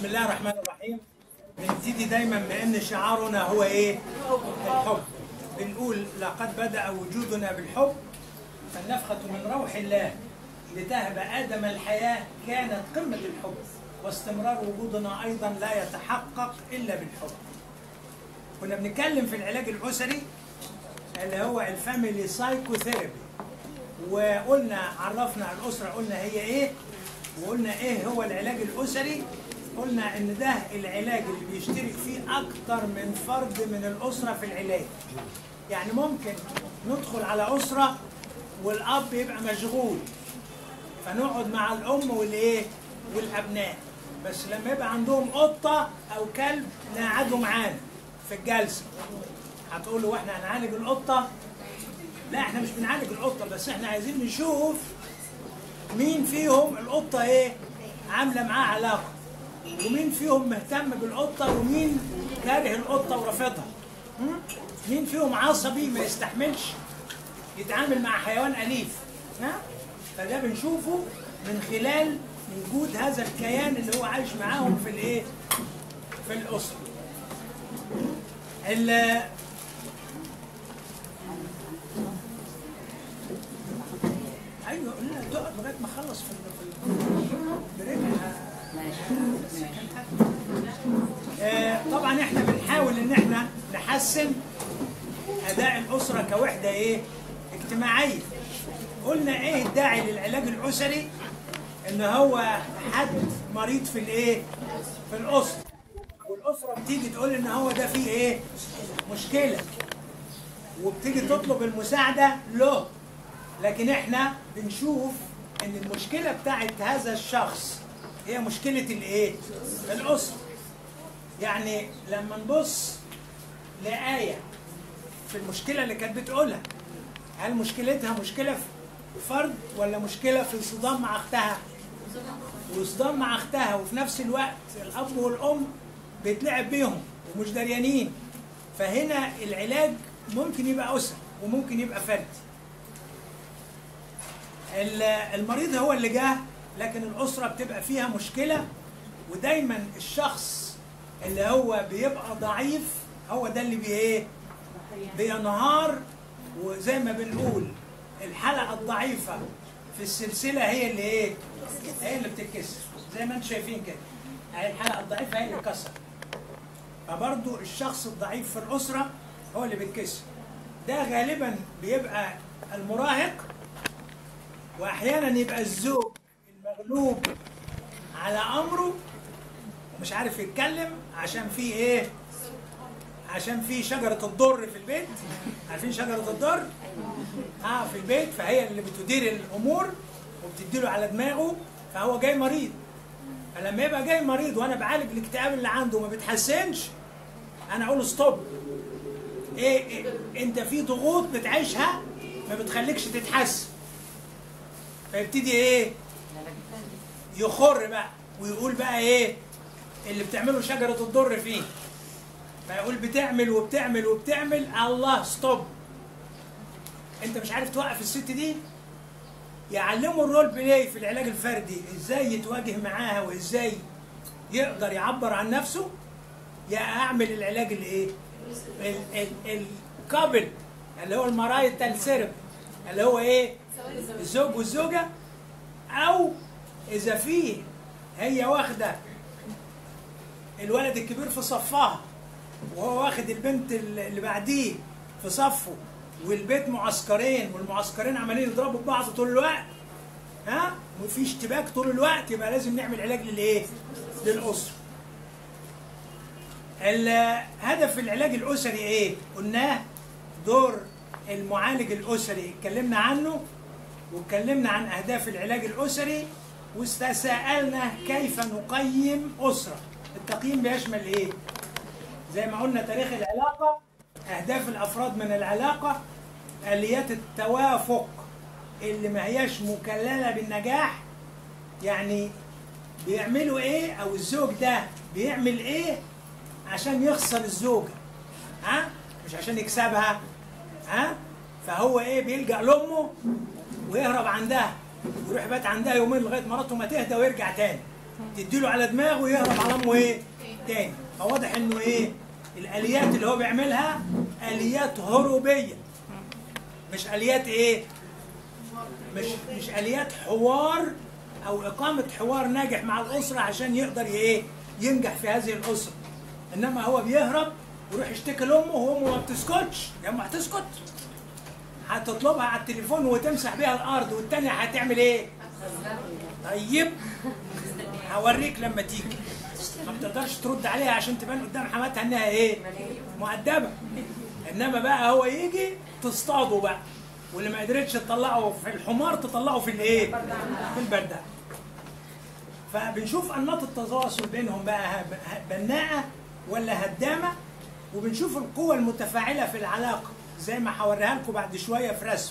الله الرحمن الرحيم بنبتدي دايما بان شعارنا هو ايه؟ الحب بنقول لقد بدا وجودنا بالحب فالنفخه من روح الله لتهب ادم الحياه كانت قمه الحب واستمرار وجودنا ايضا لا يتحقق الا بالحب كنا بنتكلم في العلاج الاسري اللي هو الفاميلي سايكوثيرابي وقلنا عرفنا الاسره قلنا هي ايه وقلنا ايه هو العلاج الاسري قلنا ان ده العلاج اللي بيشترك فيه اكتر من فرد من الاسره في العلاج يعني ممكن ندخل على اسره والاب يبقى مشغول فنقعد مع الام والايه والابناء بس لما يبقى عندهم قطه او كلب نقعدوا معانا في الجلسه هتقول له واحنا هنعالج القطه لا احنا مش بنعالج القطه بس احنا عايزين نشوف مين فيهم القطه ايه عامله معاه علاقه ومين فيهم مهتم بالقطه ومين كاره القطه ورافضها م? مين فيهم عصبي ما يستحملش يتعامل مع حيوان اليف ها فده بنشوفه من خلال وجود هذا الكيان اللي هو عايش معاهم في الايه في الاسره ال- ايوه لا تقعد لغايه ما اخلص في ال- في البريك آه، طبعا احنا بنحاول ان احنا نحسن اداء الاسره كوحده ايه اجتماعيه قلنا ايه الداعي للعلاج الاسري ان هو حد مريض في الايه في الاسره والاسره بتيجي تقول ان هو ده فيه ايه مشكله وبتيجي تطلب المساعده له لكن احنا بنشوف ان المشكله بتاعت هذا الشخص هي مشكله الايه الاسره يعني لما نبص لآية في المشكلة اللي كانت بتقولها هل مشكلتها مشكلة في فرد ولا مشكلة في صدام مع أختها؟ وصدام مع أختها وفي نفس الوقت الأب والأم بيتلعب بيهم ومش دريانين فهنا العلاج ممكن يبقى أسري وممكن يبقى فردي ال- المريض هو اللي جه لكن الأسرة بتبقى فيها مشكلة ودايما الشخص اللي هو بيبقى ضعيف هو ده اللي بي ايه بينهار وزي ما بنقول الحلقة الضعيفة في السلسلة هي اللي ايه هي اللي بتتكسر زي ما انتم شايفين كده هي الحلقة الضعيفة هي اللي اتكسر فبرضو الشخص الضعيف في الأسرة هو اللي بيتكسر ده غالبا بيبقى المراهق واحيانا يبقى الزوج المغلوب على امره ومش عارف يتكلم عشان في ايه عشان في شجره الضر في البيت عارفين شجره الضر اه في البيت فهي اللي بتدير الامور وبتديله على دماغه فهو جاي مريض فلما يبقى جاي مريض وانا بعالج الاكتئاب اللي عنده وما بيتحسنش انا اقول له ستوب إيه, ايه انت في ضغوط بتعيشها ما بتخليكش تتحسن فيبتدي ايه يخر بقى ويقول بقى ايه اللي بتعمله شجرة الضر فيه فيقول بتعمل وبتعمل وبتعمل الله ستوب انت مش عارف توقف الست دي يعلموا الرول بلاي في العلاج الفردي ازاي يتواجه معاها وازاي يقدر يعبر عن نفسه يا اعمل العلاج الايه ال- ال- الكابل اللي هو المرايتال سيرب اللي هو ايه الزوج والزوجه او اذا فيه هي واخده الولد الكبير في صفها وهو واخد البنت اللي بعديه في صفه والبيت معسكرين والمعسكرين عمالين يضربوا في بعض طول الوقت ها وفي اشتباك طول الوقت يبقى لازم نعمل علاج للايه؟ للاسره. ال- هدف العلاج الاسري ايه؟ قلناه دور المعالج الاسري اتكلمنا عنه واتكلمنا عن اهداف العلاج الاسري واستسالنا كيف نقيم اسره. التقييم بيشمل ايه؟ زي ما قلنا تاريخ العلاقه اهداف الافراد من العلاقه اليات التوافق اللي ما هياش مكلله بالنجاح يعني بيعملوا ايه او الزوج ده بيعمل ايه عشان يخسر الزوجه ها مش عشان يكسبها ها فهو ايه بيلجا لامه ويهرب عندها ويروح يبات عندها يومين لغايه مراته ما تهدى ويرجع تاني تديله على دماغه يهرب على امه ايه تاني فواضح انه ايه الاليات اللي هو بيعملها اليات هروبيه مش اليات ايه مش مش اليات حوار او اقامه حوار ناجح مع الاسره عشان يقدر ايه ينجح في هذه الاسره انما هو بيهرب ويروح يشتكي لامه وامه ما بتسكتش يا امه هتسكت هتطلبها على التليفون وتمسح بيها الارض والتانية هتعمل ايه طيب هوريك لما تيجي ما بتقدرش ترد عليها عشان تبان قدام حماتها انها ايه مؤدبه انما بقى هو يجي تصطاده بقى واللي ما قدرتش تطلعه في الحمار تطلعه في الايه في البردعه فبنشوف انماط التواصل بينهم بقى بناءه ولا هدامه وبنشوف القوة المتفاعلة في العلاقة زي ما هوريها لكم بعد شوية في رسم.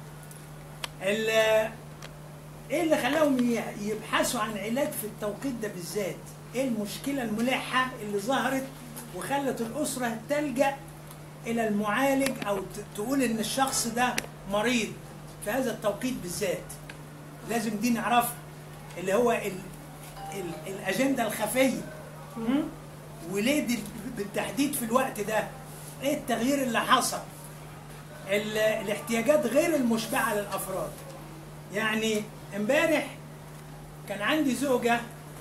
ايه اللي خلاهم يبحثوا عن علاج في التوقيت ده بالذات؟ ايه المشكلة الملحة اللي ظهرت وخلت الأسرة تلجأ إلى المعالج أو تقول إن الشخص ده مريض في هذا التوقيت بالذات. لازم دي نعرفها اللي هو ال ال الأجندة الخفية. وليه دي بالتحديد في الوقت ده ايه التغيير اللي حصل الاحتياجات غير المشبعه للافراد يعني امبارح كان عندي زوجه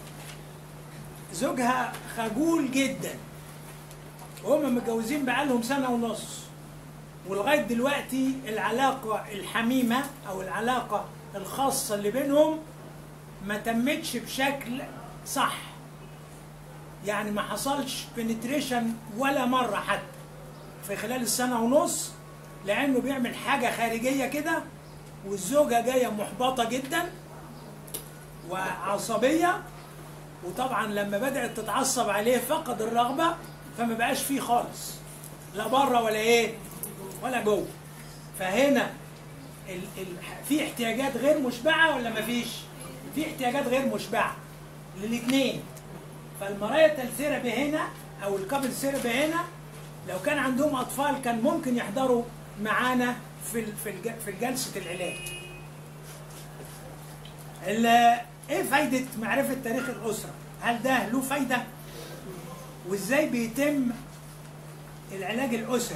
زوجها خجول جدا وهم متجوزين بقالهم سنه ونص ولغايه دلوقتي العلاقه الحميمه او العلاقه الخاصه اللي بينهم ما تمتش بشكل صح يعني ما حصلش بنتريشن ولا مره حتى في خلال السنه ونص لانه بيعمل حاجه خارجيه كده والزوجه جايه محبطه جدا وعصبيه وطبعا لما بدات تتعصب عليه فقد الرغبه فما بقاش فيه خالص لا بره ولا ايه ولا جوه فهنا ال ال في احتياجات غير مشبعه ولا ما فيش في احتياجات غير مشبعه للاثنين فالمراية الثيرابي هنا او الكابل ثيرابي هنا لو كان عندهم اطفال كان ممكن يحضروا معانا في في في جلسه العلاج. ايه فايده معرفه تاريخ الاسره؟ هل ده له فايده؟ وازاي بيتم العلاج الاسري؟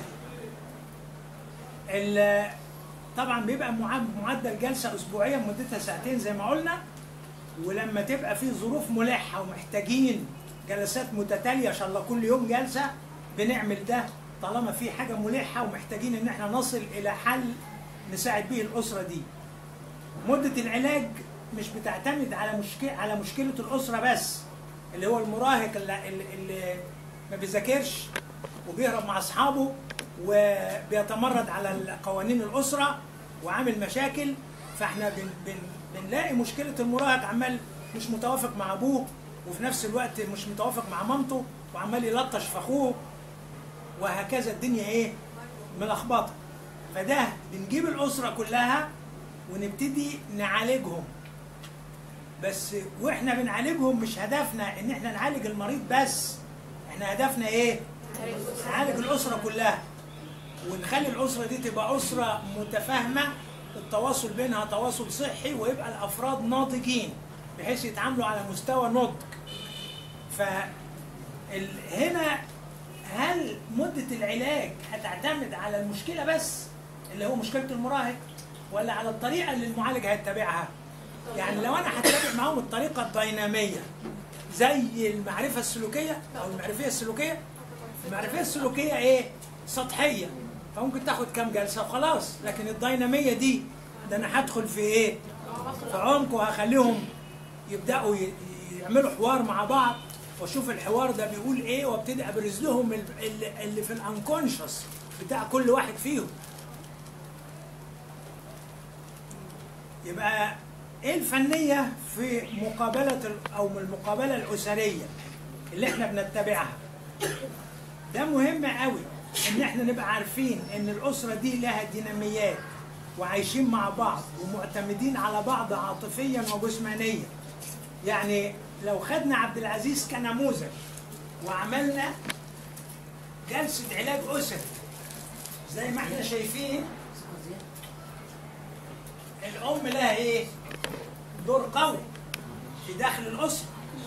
طبعا بيبقى معدل جلسه اسبوعيه مدتها ساعتين زي ما قلنا ولما تبقى في ظروف ملحه ومحتاجين جلسات متتاليه ان شاء الله كل يوم جلسه بنعمل ده طالما في حاجه ملحه ومحتاجين ان احنا نصل الى حل نساعد به الاسره دي. مده العلاج مش بتعتمد على مشكله على مشكله الاسره بس اللي هو المراهق اللي, اللي ما بيذاكرش وبيهرب مع اصحابه وبيتمرد على قوانين الاسره وعامل مشاكل فاحنا بن بن بنلاقي مشكله المراهق عمال مش متوافق مع ابوه وفي نفس الوقت مش متوافق مع مامته وعمال يلطش في اخوه وهكذا الدنيا ايه ملخبطه فده بنجيب الاسره كلها ونبتدي نعالجهم بس واحنا بنعالجهم مش هدفنا ان احنا نعالج المريض بس احنا هدفنا ايه نعالج الاسره كلها ونخلي الاسره دي تبقى اسره متفاهمه التواصل بينها تواصل صحي ويبقى الافراد ناضجين بحيث يتعاملوا على مستوى نضج ف هنا هل مدة العلاج هتعتمد على المشكلة بس اللي هو مشكلة المراهق ولا على الطريقة اللي المعالج هيتبعها؟ يعني لو أنا هتابع معاهم الطريقة الدينامية زي المعرفة السلوكية أو المعرفية السلوكية المعرفية السلوكية إيه؟ سطحية فممكن تاخد كام جلسة وخلاص لكن الدينامية دي ده أنا هدخل في إيه؟ في عمق وهخليهم يبدأوا يعملوا حوار مع بعض واشوف الحوار ده بيقول ايه وابتدي ابرز لهم اللي, اللي في الانكونشس بتاع كل واحد فيهم يبقى ايه الفنيه في مقابله او من المقابله الاسريه اللي احنا بنتبعها ده مهم قوي ان احنا نبقى عارفين ان الاسره دي لها ديناميات وعايشين مع بعض ومعتمدين على بعض عاطفيا وجسمانيا يعني لو خدنا عبد العزيز كنموذج وعملنا جلسة علاج أسري زي ما احنا شايفين الأم لها إيه؟ دور قوي في داخل الأسرة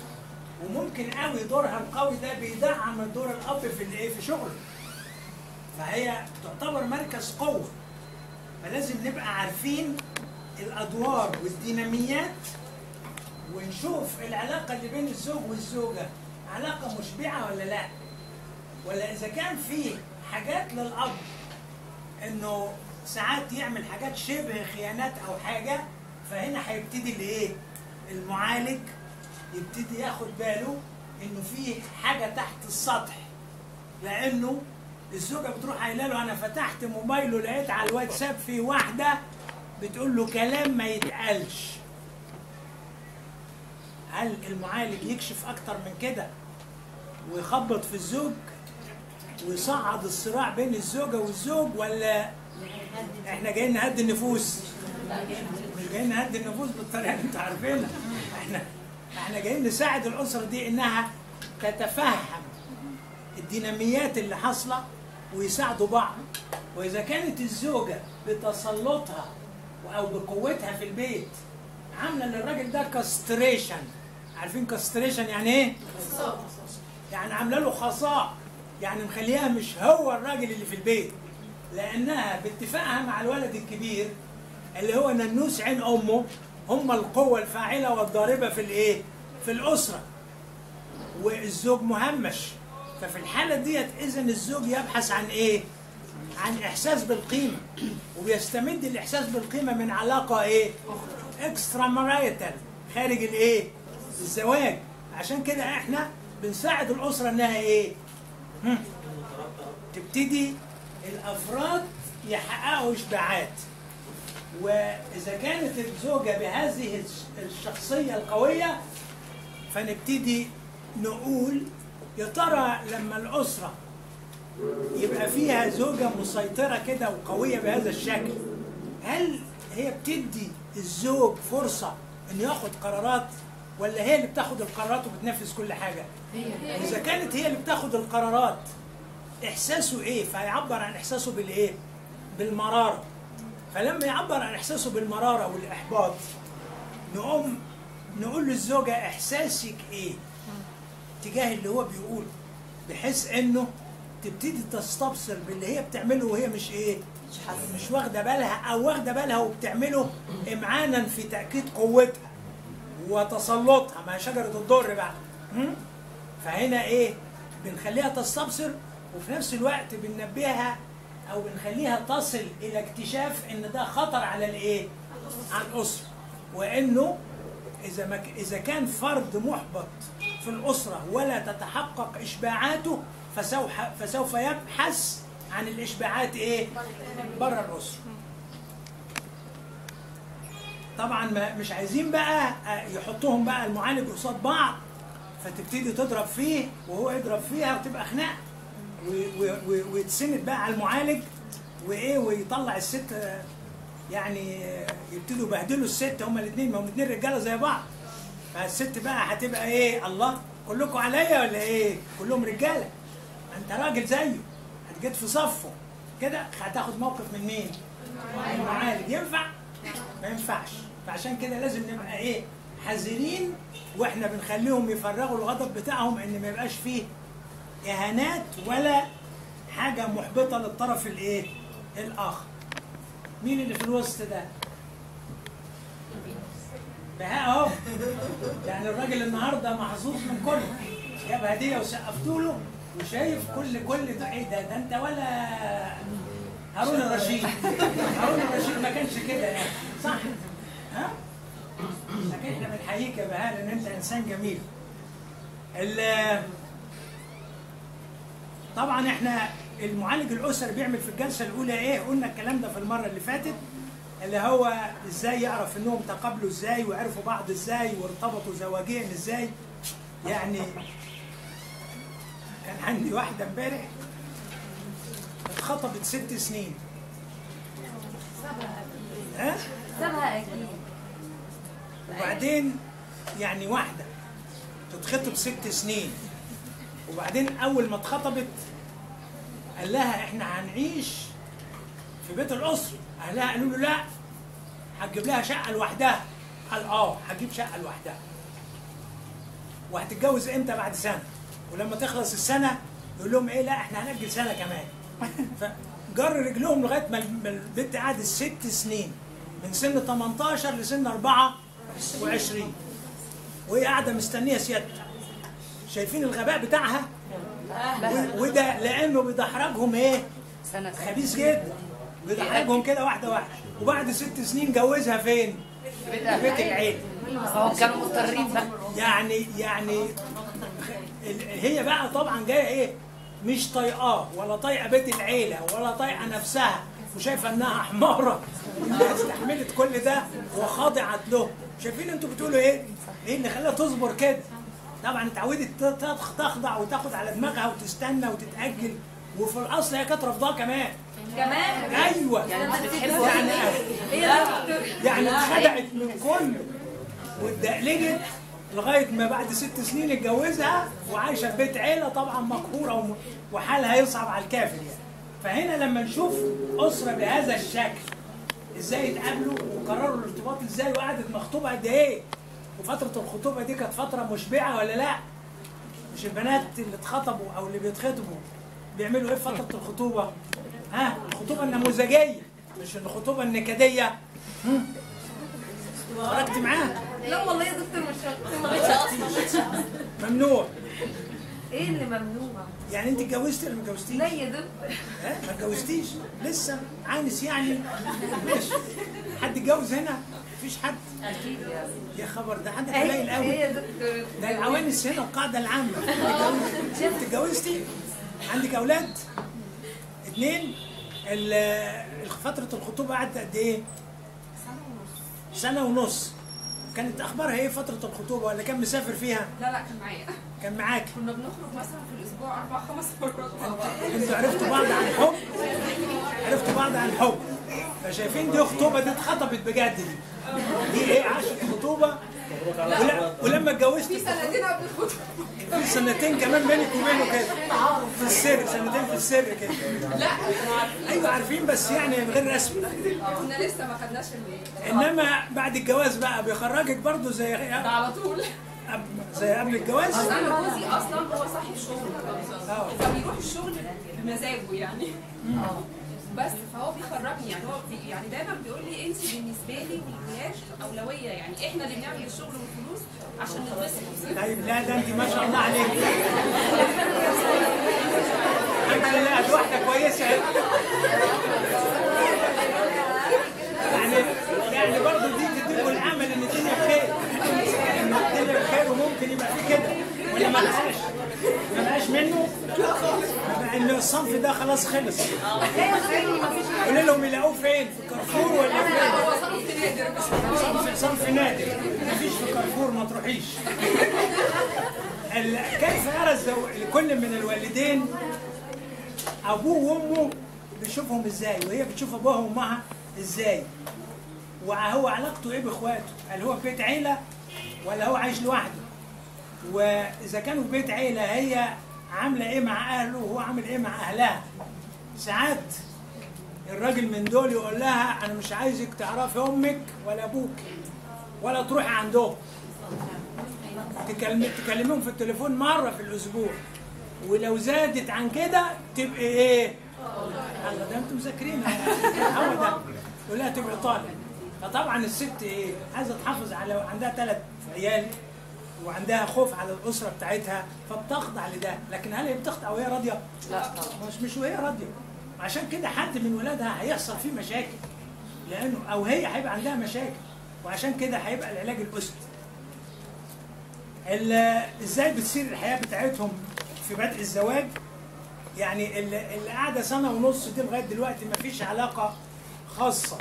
وممكن قوي دورها القوي ده بيدعم دور الاب في الايه في شغله فهي تعتبر مركز قوه فلازم نبقى عارفين الادوار والديناميات ونشوف العلاقه اللي بين الزوج والزوجه علاقه مشبعه ولا لا ولا اذا كان في حاجات للاب انه ساعات يعمل حاجات شبه خيانات او حاجه فهنا هيبتدي الايه المعالج يبتدي ياخد باله انه في حاجه تحت السطح لانه الزوجه بتروح قايله له انا فتحت موبايله لقيت على الواتساب في واحده بتقول له كلام ما يتقالش هل المعالج يكشف اكتر من كده ويخبط في الزوج ويصعد الصراع بين الزوجه والزوج ولا احنا جايين نهدي النفوس مش جايين نهدي النفوس بالطريقه اللي انتوا عارفينها احنا احنا جايين نساعد الاسره دي انها تتفهم الديناميات اللي حاصله ويساعدوا بعض واذا كانت الزوجه بتسلطها او بقوتها في البيت عامله للراجل ده كاستريشن عارفين كاستريشن يعني ايه؟ يعني عامله له خصاء يعني مخليها مش هو الراجل اللي في البيت لانها باتفاقها مع الولد الكبير اللي هو ننوس عين امه هم القوه الفاعله والضاربه في الايه؟ في الاسره والزوج مهمش ففي الحاله ديت اذا الزوج يبحث عن ايه؟ عن احساس بالقيمه وبيستمد الاحساس بالقيمه من علاقه ايه؟ اكسترا ماريتال خارج الايه؟ الزواج عشان كده احنا بنساعد الاسره انها ايه؟ هم، تبتدي الافراد يحققوا اشباعات واذا كانت الزوجه بهذه الشخصيه القويه فنبتدي نقول يا ترى لما الاسره يبقى فيها زوجه مسيطره كده وقويه بهذا الشكل هل هي بتدي الزوج فرصه انه ياخد قرارات ولا هي اللي بتاخد القرارات وبتنفذ كل حاجه؟ اذا كانت هي اللي بتاخد القرارات احساسه ايه؟ فيعبر عن احساسه بالايه؟ بالمراره فلما يعبر عن احساسه بالمراره والاحباط نقوم نقول للزوجه احساسك ايه؟ تجاه اللي هو بيقوله بحيث انه تبتدي تستبصر باللي هي بتعمله وهي مش ايه؟ مش واخده بالها او واخده بالها وبتعمله امعانا في تاكيد قوتها وتسلطها ما هي شجره الضر بقى هم؟ فهنا ايه؟ بنخليها تستبصر وفي نفس الوقت بننبهها او بنخليها تصل الى اكتشاف ان ده خطر على الايه؟ على الاسره وانه اذا ما ك- اذا كان فرد محبط في الاسره ولا تتحقق اشباعاته فسوف فسوف يبحث عن الاشباعات ايه؟ بره الاسره. طبعا ما مش عايزين بقى آه، يحطوهم بقى المعالج قصاد بعض فتبتدي تضرب فيه وهو يضرب فيها وتبقى خناقه و- و- و- ويتسند بقى على المعالج وايه ويطلع الست آه، يعني آه، يبتدوا يبهدلوا الست هما الاثنين ما هم الاثنين رجاله زي بعض فالست بقى هتبقى ايه الله كلكم عليا ولا ايه كلهم رجاله انت راجل زيه هتجيت في صفه كده هتاخد موقف من مين من المعالج ينفع ما ينفعش فعشان كده لازم نبقى ايه حذرين واحنا بنخليهم يفرغوا الغضب بتاعهم ان ما يبقاش فيه اهانات ولا حاجه محبطه للطرف الايه الاخر مين اللي في الوسط ده بهاء اهو يعني الراجل النهارده محظوظ من كله جاب هديه وسقفتوا له وشايف كل كل ده ايه ده ده انت ولا هارون الرشيد هارون الرشيد ما كانش كده يعني صح ها لكن احنا بنحييك يا بهاء لان انت انسان جميل ال- طبعا احنا المعالج الاسري بيعمل في الجلسه الاولى ايه قلنا الكلام ده في المره اللي فاتت اللي هو ازاي يعرف انهم تقابلوا ازاي وعرفوا بعض ازاي وارتبطوا زواجيا ازاي يعني كان عندي واحده امبارح اتخطبت ست سنين ها سابها اكيد وبعدين يعني واحده تتخطب ست سنين وبعدين اول ما اتخطبت قال لها احنا هنعيش في بيت الاسره اهلها قالوا له لا هتجيب لها شقه لوحدها قال اه هجيب شقه لوحدها وهتتجوز امتى بعد سنه ولما تخلص السنه يقول لهم ايه لا احنا هنأجل سنه كمان فجر رجلهم لغايه ما ما البنت قعدت ست سنين من سن 18 لسن 24 وهي قاعده مستنيه سيادته شايفين الغباء بتاعها و- وده لانه بيدحرجهم ايه سنة خبيث جدا بيدحرجهم كده واحده واحده وبعد ست سنين جوزها فين في بيت العيله فهم كانوا مضطرين بقى يعني يعني ال- هي بقى طبعا جايه ايه مش طايقاه ولا طايقه بيت العيله ولا طايقه نفسها وشايفه انها حماره انها استحملت كل ده وخاضعت له شايفين انتوا بتقولوا ايه؟ ايه اللي خلاها تصبر كده؟ طبعا اتعودت ت- تخ- تخضع وتاخد على دماغها وتستنى وتتاجل وفي الاصل هي كانت رافضاه كمان كمان ايوه يعني انت بتحبوا يعني هي يا دكتور يعني اتخدعت من كله واتدقلجت لغايه ما بعد ست سنين اتجوزها وعايشه في بيت عيله طبعا مقهوره وم- وحالها يصعب على الكافر يعني فهنا لما نشوف اسره بهذا الشكل ازاي اتقابلوا وقرروا الارتباط ازاي وقعدت مخطوبه قد ايه وفتره الخطوبه دي كانت فتره مشبعه ولا لا مش البنات اللي اتخطبوا او اللي بيتخطبوا بيعملوا ايه في فتره الخطوبه ها الخطوبه النموذجيه مش الخطوبه النكديه هم؟ خرجت معاه لا والله يا دكتور مش فاكرة. ممنوع ايه اللي ممنوع يعني انت اتجوزتي ولا ما اتجوزتيش؟ لا يا دكتور ها ما اتجوزتيش لسه عانس يعني ماشي حد اتجوز هنا؟ مفيش حد اكيد يا يا خبر ده حد ايه قليل قوي ايه يا دكتور ده العوانس هنا القاعدة العامة انت اتجوزتي؟ عندك أولاد؟ اتنين؟ ال- فترة الخطوبة قعدت قد إيه؟ سنة ونص كانت أخبارها إيه فترة الخطوبة ولا كان مسافر فيها؟ لا لا كان معايا كان معاك كنا بنخرج مثلا في الاسبوع اربع خمس مرات مع بعض انتوا عرفتوا بعض عن حب؟ عرفتوا بعض عن حب فشايفين دي خطوبة دي اتخطبت بجد دي دي ايه عاشت خطوبة ولا ولما اتجوزت في سنتين قبل الخطوبه في سنتين كمان بينك وبينه كده في السر سنتين في السر كده لا كانوا عارفين ايوه عارفين بس يعني غير رسمي كنا لسه ما خدناش ال- انما بعد الجواز بقى بيخرجك برضو زي ده على طول زي قبل الجواز اصل انا جوزي اصلا هو صاحب شغل اه. فبيروح الشغل بمزاجه يعني بس فهو بيخرجني يعني هو بي يعني دايما بيقول لي انت بالنسبه لي والولاد اولويه يعني احنا اللي بنعمل الشغل والفلوس عشان نتبسط طيب لا ده انت ما شاء الله عليك الحمد لله دي واحده كويسه يعني يعني برضه دي تديكم الامل ان الدنيا بخير ان الدنيا بخير وممكن يبقى في كده ولا ما بقاش ما بقاش منه بقى ان الصنف ده خلاص خلص قول لهم يلاقوه فين في كارفور ولا فين هو صنف نادر بس صنف صنف نادر مفيش في كارفور ما تروحيش ال- كيف يرى الزو... كل من الوالدين ابوه وامه بيشوفهم ازاي وهي بتشوف ابوها وامها ازاي وهو علاقته ايه باخواته هل هو في بيت عيله ولا هو عايش لوحده واذا كانوا في بيت عيله هي عامله ايه مع اهله وهو عامل ايه مع اهلها ساعات الراجل من دول يقول لها انا مش عايزك تعرفي امك ولا ابوك ولا تروحي عندهم تكلم تكلميهم في التليفون مره في الاسبوع ولو زادت عن كده تبقي ايه؟ الله ده انتم مذاكرين هو ده يقول لها تبقي طالب فطبعا الست ايه؟ عايزه تحافظ على عندها ثلاث عيال وعندها خوف على الاسره بتاعتها فبتخضع لده لكن هل هي بتخضع وهي راضيه؟ لا طبعا مش مش وهي راضيه عشان كده حد من ولادها هيحصل فيه مشاكل لانه او هي هيبقى عندها مشاكل وعشان كده هيبقى العلاج الاسري ال- ازاي بتصير الحياه بتاعتهم في بدء الزواج يعني اللي اللي قاعده سنه ونص دي لغايه دلوقتي ما فيش علاقه خاصه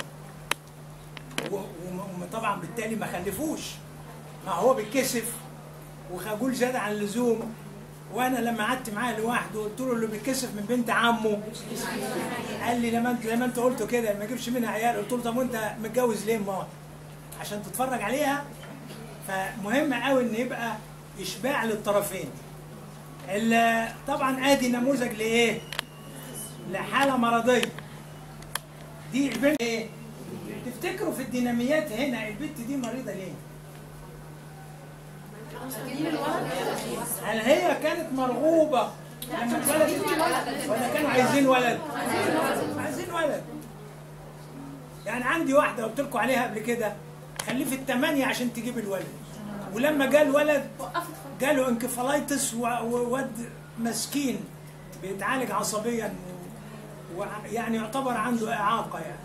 وطبعا بالتالي ما خلفوش ما هو بيتكسف وخجول زياده عن اللزوم وانا لما قعدت معاه لوحده قلت له اللي بيتكسف من بنت عمه قال لي لما انت لما انت قلته كده ما اجيبش منها عيال قلت له طب وانت متجوز ليه ما عشان تتفرج عليها فمهم قوي ان يبقى اشباع للطرفين ال- طبعا ادي نموذج لايه لحاله مرضيه دي البنت ايه تفتكروا في الديناميات هنا البنت دي مريضه ليه هل هي كانت مرغوبة لما اتولدت ولا كانوا عايزين ولد؟ عايزين ولد يعني عندي واحدة قلت لكم عليها قبل كده خلفت ثمانية عشان تجيب الولد ولما جاء الولد جاله انكفالايتس وواد مسكين بيتعالج عصبيا ويعني يعتبر عنده إعاقة يعني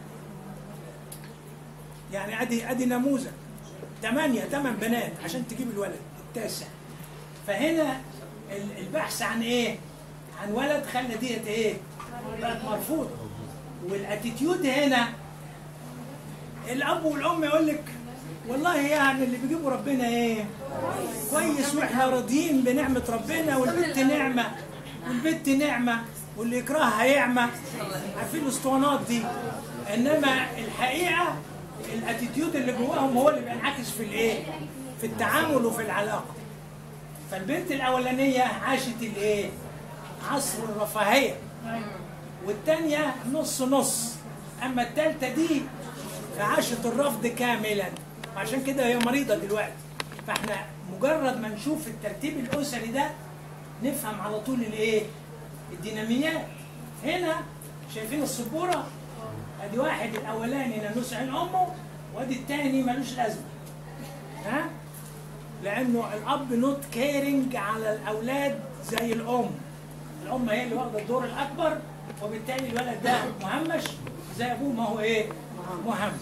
يعني ادي ادي نموذج ثمانية ثمان بنات عشان تجيب الولد التاسع فهنا ال- البحث عن ايه؟ عن ولد خلى ديت ايه؟ بقت مرفوضة والاتيتيود هنا الاب والام يقول لك والله يعني اللي بيجيبوا ربنا ايه؟ كويس واحنا راضيين بنعمة ربنا والبنت نعمة والبنت نعمة واللي يكرهها يعمى عارفين الاسطوانات دي انما الحقيقة الاتيتيود اللي جواهم هو اللي بينعكس في الايه؟ في التعامل وفي العلاقة فالبنت الاولانية عاشت الايه؟ عصر الرفاهية والتانية نص نص اما التالتة دي فعاشت الرفض كاملا وعشان كده هي مريضة دلوقتي فاحنا مجرد ما نشوف الترتيب الاسري ده نفهم على طول الايه الديناميات هنا شايفين السبورة ادي واحد الاولاني نانوس عين امه وادي التاني ملوش لازمة ها لانه الاب نوت كيرنج على الاولاد زي الام الام هي اللي واخده الدور الاكبر وبالتالي الولد ده مهمش زي ابوه ما هو ايه مهمش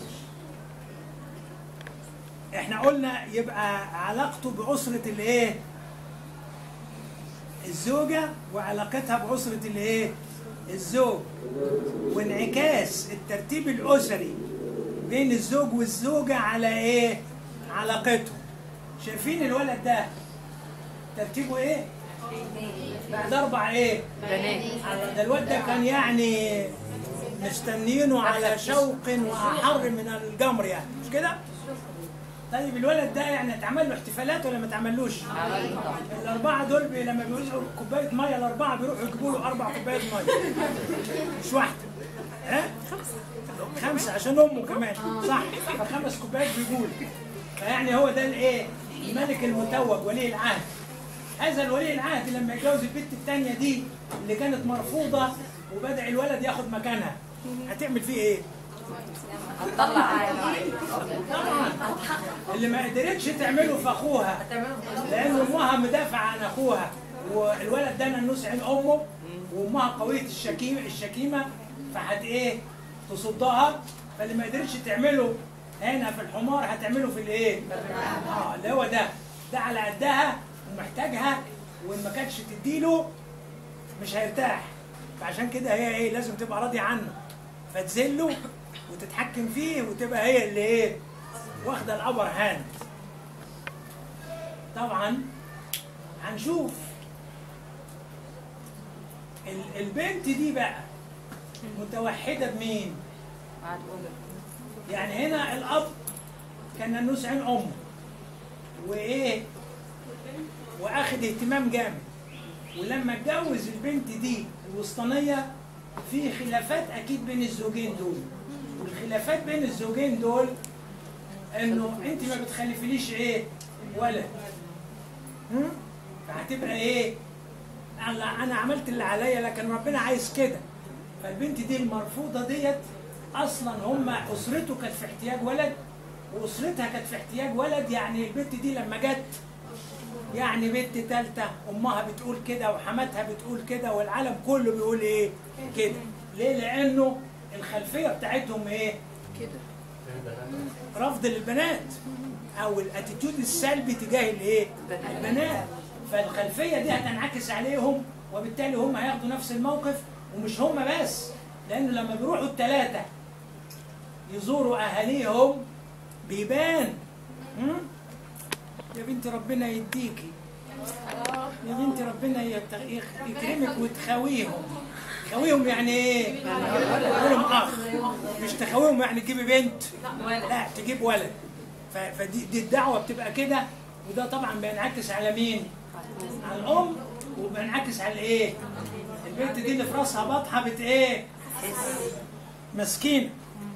احنا قلنا يبقى علاقته باسره الايه الزوجه وعلاقتها باسره الايه الزوج وانعكاس الترتيب الاسري بين الزوج والزوجه على ايه علاقتهم شايفين الولد ده ترتيبه ايه بعد اربع ايه بنات ده الواد ده كان يعني مستنيينه على شوق واحر من الجمر يعني مش كده؟ طيب الولد ده يعني اتعمل له احتفالات ولا ما اتعملوش؟ الاربعه دول بي لما بيوزعوا كوبايه ميه الاربعه بيروحوا يجيبوا له اربع كوبايات ميه مش واحده ها؟ خمسه عشان امه كمان صح فخمس كوبايات بيقول فيعني هو ده الايه؟ الملك المتوج ولي العهد هذا الولي العهد لما يتجوز البنت الثانيه دي اللي كانت مرفوضه وبدا الولد ياخد مكانها هتعمل فيه ايه؟ هتطلع طبعا اللي ما قدرتش تعمله في اخوها لان امها مدافعه عن اخوها والولد ده ننوس عين امه وامها قويه الشكيمه الشكيمه فهت ايه؟ تصدها فاللي ما قدرتش تعمله هنا في الحمار هتعمله في الايه؟ اه اللي هو ده ده على قدها ومحتاجها وان ما كانتش تديله مش هيرتاح فعشان كده هي ايه لازم تبقى راضيه عنه فتذله وتتحكم فيه وتبقى هي اللي ايه واخده الابر هاند طبعا هنشوف ال- البنت دي بقى متوحده بمين يعني هنا الاب كان نانوس عين امه وايه واخد اهتمام جامد ولما اتجوز البنت دي الوسطانيه في خلافات اكيد بين الزوجين دول والخلافات بين الزوجين دول انه انت ما بتخلفليش ايه ولد هم؟ فهتبقى ايه انا انا عملت اللي عليا لكن ربنا عايز كده فالبنت دي المرفوضه ديت اصلا هم اسرته كانت في احتياج ولد واسرتها كانت في احتياج ولد يعني البنت دي لما جت يعني بنت تالتة امها بتقول كده وحماتها بتقول كده والعالم كله بيقول ايه كده ليه لانه الخلفيه بتاعتهم ايه رفض للبنات او الاتيتيود السلبي تجاه الايه البنات فالخلفيه دي هتنعكس عليهم وبالتالي هم هياخدوا نفس الموقف ومش هم بس لانه لما بيروحوا الثلاثه يزوروا اهاليهم بيبان هم؟ يا بنتي ربنا يديكي يا بنتي ربنا يت- يخ- يكرمك وتخاويهم تخاويهم يعني ايه؟ يقولهم اخ مش تخاويهم يعني تجيبي بنت لا تجيب ولد ف- فدي دي الدعوه بتبقى كده وده طبعا بينعكس على مين؟ على الام وبينعكس على الايه؟ البنت دي اللي في راسها بطحه بت ايه؟ مسكينه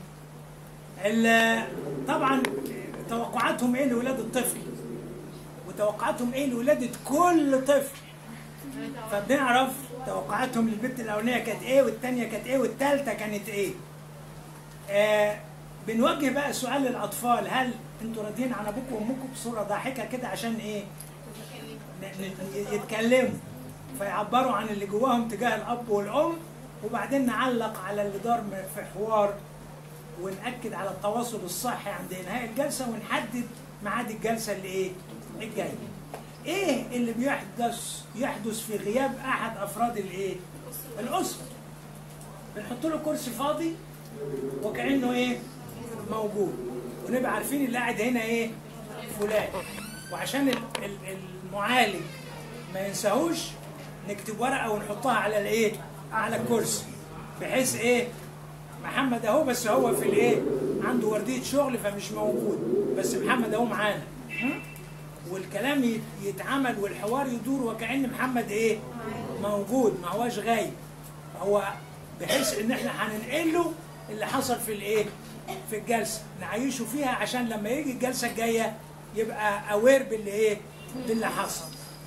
ال- طبعا توقعاتهم ايه لولاد الطفل وتوقعاتهم ايه لولاده كل طفل فبنعرف توقعاتهم للبنت الاولانيه كانت ايه والثانيه كانت ايه والثالثه كانت ايه آه بنوجه بقى سؤال للاطفال هل انتوا راضيين عن ابوكم وامكم بصوره ضاحكه كده عشان ايه ن- ن- يتكلموا فيعبروا عن اللي جواهم تجاه الاب والام وبعدين نعلق على اللي دار م- في حوار ونأكد على التواصل الصحي عند انهاء الجلسه ونحدد ميعاد الجلسه اللي ايه الجايه ايه اللي بيحدث يحدث في غياب احد افراد الايه الاسره بنحط له كرسي فاضي وكانه ايه موجود ونبقى عارفين اللي قاعد هنا ايه فلان وعشان ال- ال- المعالج ما ينساهوش نكتب ورقه ونحطها على الايه على الكرسي بحيث ايه محمد اهو بس هو في الايه عنده ورديه شغل فمش موجود بس محمد اهو معانا م? والكلام يت- يتعمل والحوار يدور وكأن محمد ايه موجود ما هوش غايب هو بحيث ان احنا هننقل له اللي حصل في الايه في الجلسه نعيشه فيها عشان لما يجي الجلسه الجايه يبقى اوير باللي ايه باللي حصل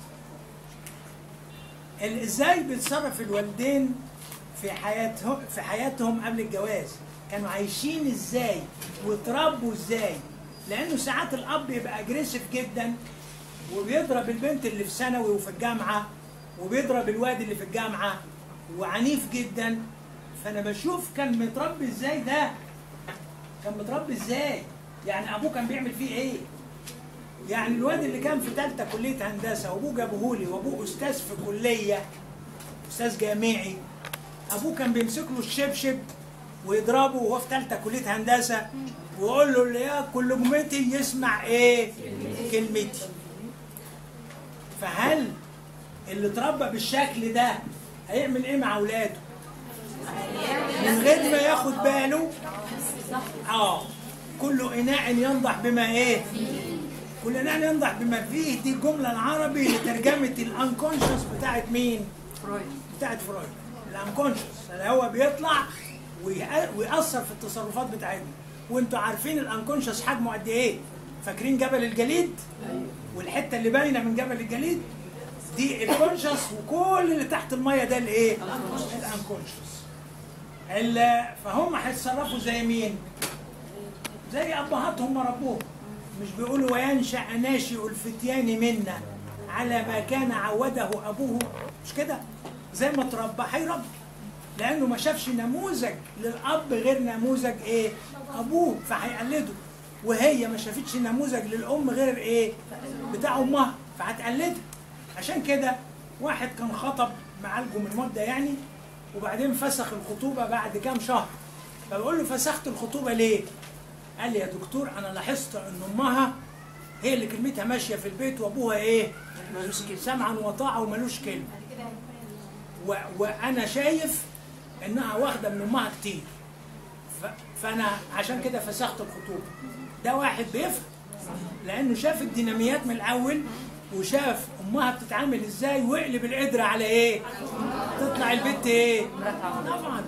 ال- ازاي بيتصرف الوالدين في حياتهم في حياتهم قبل الجواز كانوا عايشين ازاي وتربوا ازاي لانه ساعات الاب يبقى اجريسيف جدا وبيضرب البنت اللي في ثانوي وفي الجامعه وبيضرب الواد اللي في الجامعه وعنيف جدا فانا بشوف كان متربي ازاي ده كان متربي ازاي يعني ابوه كان بيعمل فيه ايه يعني الواد اللي كان في ثالثه كليه هندسه وابوه جابهولي وابوه استاذ في كليه استاذ جامعي ابوه كان بيمسك له الشبشب ويضربه وهو في ثالثه كليه هندسه ويقول له اللي ياكل لقمتي يسمع ايه؟ كلمتي. فهل اللي اتربى بالشكل ده هيعمل ايه مع اولاده؟ من غير ما ياخد باله اه كل اناء ينضح بما ايه؟ كل اناء ينضح بما فيه دي الجمله العربي لترجمه الانكونشس بتاعت مين؟ فرويد بتاعت فرويد الانكونشس اللي هو بيطلع ويأ- ويأثر في التصرفات بتاعتنا وانتوا عارفين الانكونشس حجمه قد ايه فاكرين جبل الجليد والحته اللي باينه من جبل الجليد دي الكونشس وكل اللي تحت الميه ده الايه الانكونشس ال- فهم هيتصرفوا زي مين زي ابهاتهم ما ربوهم مش بيقولوا وينشا ناشئ الفتيان منا على ما كان عوده ابوه مش كده زي ما اتربى هيربي لانه ما شافش نموذج للاب غير نموذج ايه ابوه فهيقلده وهي ما شافتش نموذج للام غير ايه بتاع امها فهتقلده عشان كده واحد كان خطب معالجه من مده يعني وبعدين فسخ الخطوبه بعد كام شهر فبقول له فسخت الخطوبه ليه؟ قال لي يا دكتور انا لاحظت ان امها هي اللي كلمتها ماشيه في البيت وابوها ايه؟ سمعا وطاعه وملوش كلمه. و... وانا شايف انها واخده من امها كتير. ف... فانا عشان كده فسخت الخطوبه. ده واحد بيفهم لانه شاف الديناميات من الاول وشاف امها بتتعامل ازاي وقلب القدره على ايه؟ تطلع البت ايه؟ طبعا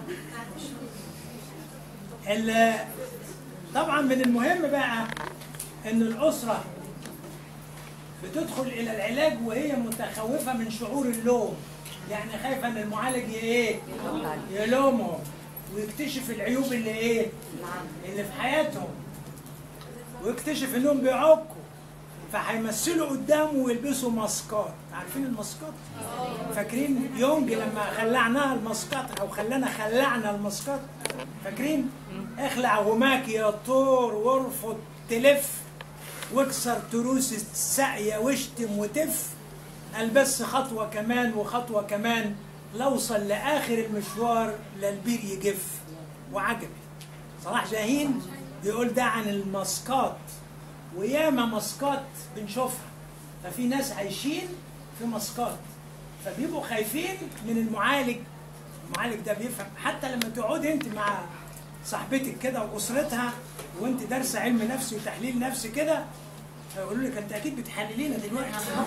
ال- طبعا من المهم بقى ان الاسره بتدخل الى العلاج وهي متخوفه من شعور اللوم يعني خايفه ان المعالج ي- ايه يلومهم ويكتشف العيوب اللي ايه اللي في حياتهم ويكتشف انهم بيعكوا فهيمثلوا قدامه ويلبسوا ماسكات عارفين الماسكات فاكرين يونج لما خلعناها الماسكات او خلانا خلعنا الماسكات فاكرين اخلع غماك يا طور وارفض تلف واكسر تروس الساقية واشتم وتف قال بس خطوة كمان وخطوة كمان لوصل لآخر المشوار للبير يجف وعجب صلاح جاهين بيقول ده عن الماسكات وياما ماسكات بنشوفها ففي ناس عايشين في ماسكات فبيبقوا خايفين من المعالج المعالج ده بيفهم حتى لما تقعدي انت مع صاحبتك كده واسرتها وانت دارسه علم نفس وتحليل نفسي كده فيقولوا لك انت اكيد بتحللينا دلوقتي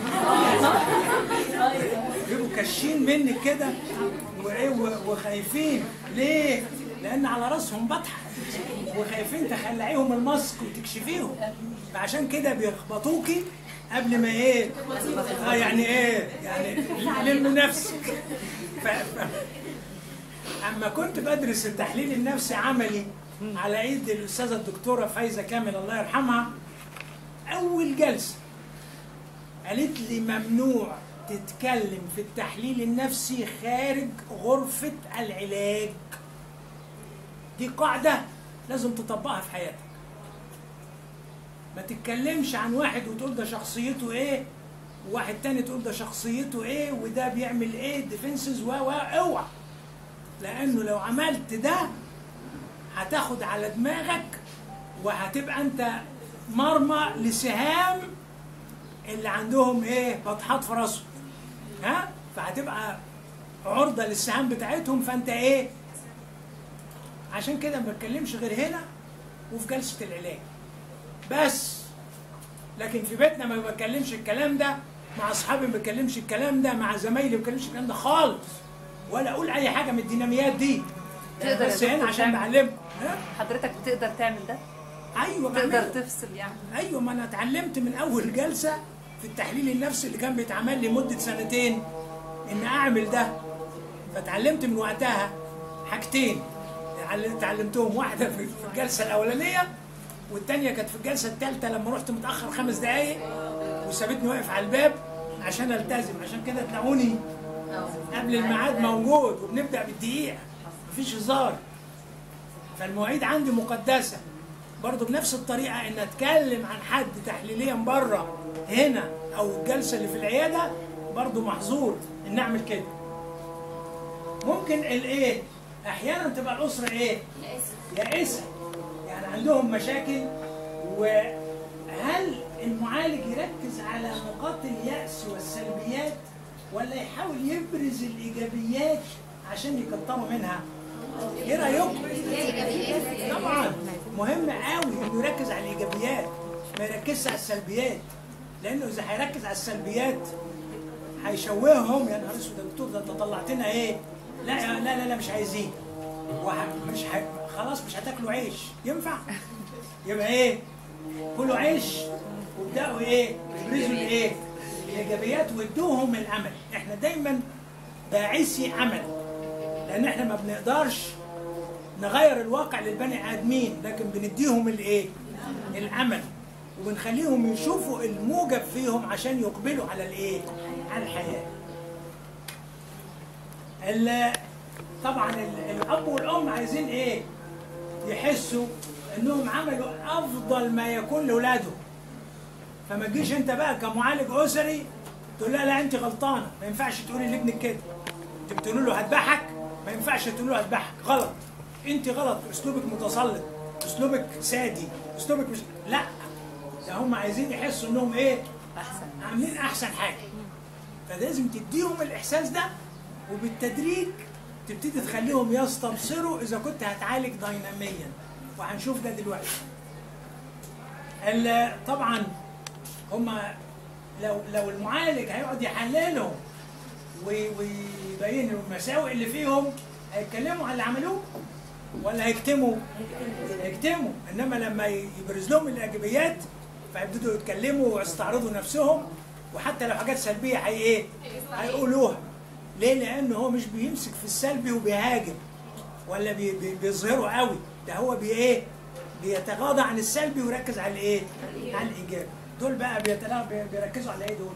بيبقوا كاشين منك كده وايه و- وخايفين ليه؟ لان على راسهم بطحه وخايفين تخلعيهم الماسك وتكشفيهم فعشان كده بيخبطوكي قبل ما ايه اه يعني ايه يعني لم نفسك ف... ف... اما كنت بدرس التحليل النفسي عملي على ايد الاستاذه الدكتوره فايزه كامل الله يرحمها اول جلسه قالت لي ممنوع تتكلم في التحليل النفسي خارج غرفه العلاج دي قاعده لازم تطبقها في حياتك ما تتكلمش عن واحد وتقول ده شخصيته ايه وواحد تاني تقول ده شخصيته ايه وده بيعمل ايه ديفنسز و و اوعى لانه لو عملت ده هتاخد على دماغك وهتبقى انت مرمى لسهام اللي عندهم ايه بطحات في راسهم ها فهتبقى عرضه للسهام بتاعتهم فانت ايه عشان كده ما بتكلمش غير هنا وفي جلسه العلاج بس لكن في بيتنا ما بتكلمش الكلام ده مع اصحابي ما بتكلمش الكلام ده مع زمايلي ما بتكلمش الكلام ده خالص ولا اقول اي حاجه من الديناميات دي تقدر يا بس هنا دكتور عشان تعمل- بعلمكم ها؟ حضرتك تقدر تعمل ده ايوه تقدر بعمله. تفصل يعني ايوه ما انا اتعلمت من اول جلسه في التحليل النفسي اللي كان بيتعمل لي مده سنتين ان اعمل ده فتعلمت من وقتها حاجتين يعني اتعلمتهم واحده في في الجلسه الاولانيه والتانيه كانت في الجلسه الثالثه لما رحت متاخر خمس دقائق وسابتني واقف على الباب عشان التزم عشان كده تلاقوني قبل الميعاد موجود وبنبدا بالدقيقه مفيش هزار فالمواعيد عندي مقدسه برضه بنفس الطريقه ان اتكلم عن حد تحليليا بره هنا او الجلسه اللي في العياده برضه محظور ان اعمل كده ممكن الايه احيانا تبقى الاسره ايه يائسه يعني عندهم مشاكل وهل المعالج يركز على نقاط اليأس والسلبيات ولا يحاول يبرز الإيجابيات عشان يكتروا منها؟ إيه رأيكم؟ طبعا مهم قوي إنه يركز على الإيجابيات ما يركزش على السلبيات لأنه إذا هيركز على السلبيات هيشوههم يا نهار اسود يا دكتور ده انت طلعتنا ايه؟ لا لا لا, لا مش عايزين وح- مش ح... خلاص مش هتاكلوا عيش ينفع؟ يبقى ايه؟ كلوا عيش وابداوا ايه؟ ابرزوا الايه؟ الايجابيات وادوهم الامل، احنا دايما باعثي امل لان احنا ما بنقدرش نغير الواقع للبني ادمين لكن بنديهم الايه؟ الامل وبنخليهم يشوفوا الموجب فيهم عشان يقبلوا على الايه؟ على الحياه. ال- طبعا ال- الاب والام عايزين ايه؟ يحسوا انهم عملوا افضل ما يكون لاولادهم فما تجيش انت بقى كمعالج اسري تقول لا لا انت غلطانه ما ينفعش تقولي لابنك كده انت بتقولي له هذبحك ما ينفعش تقول له هذبحك غلط انت غلط اسلوبك متسلط اسلوبك سادي اسلوبك مش لا ده هم عايزين يحسوا انهم ايه احسن عاملين احسن حاجه فلازم تديهم الاحساس ده وبالتدريج تبتدي تخليهم يستبصروا اذا كنت هتعالج ديناميا وهنشوف ده دلوقتي ال- طبعا هم لو لو المعالج هيقعد يحللهم وي- ويبين له المساوئ اللي فيهم هيتكلموا على اللي عملوه ولا هيكتموا؟ هيكتموا انما لما يبرز لهم الايجابيات فيبتدوا يتكلموا ويستعرضوا نفسهم وحتى لو حاجات سلبيه هي ايه؟ هيقولوها ليه؟ لان هو مش بيمسك في السلبي وبيهاجم ولا بي بي بيظهره قوي ده هو بي ايه؟ بيتغاضى عن السلبي ويركز على الايه؟ على الايجابي دول بقى بيتلا- بي- بيركزوا على ايه دول؟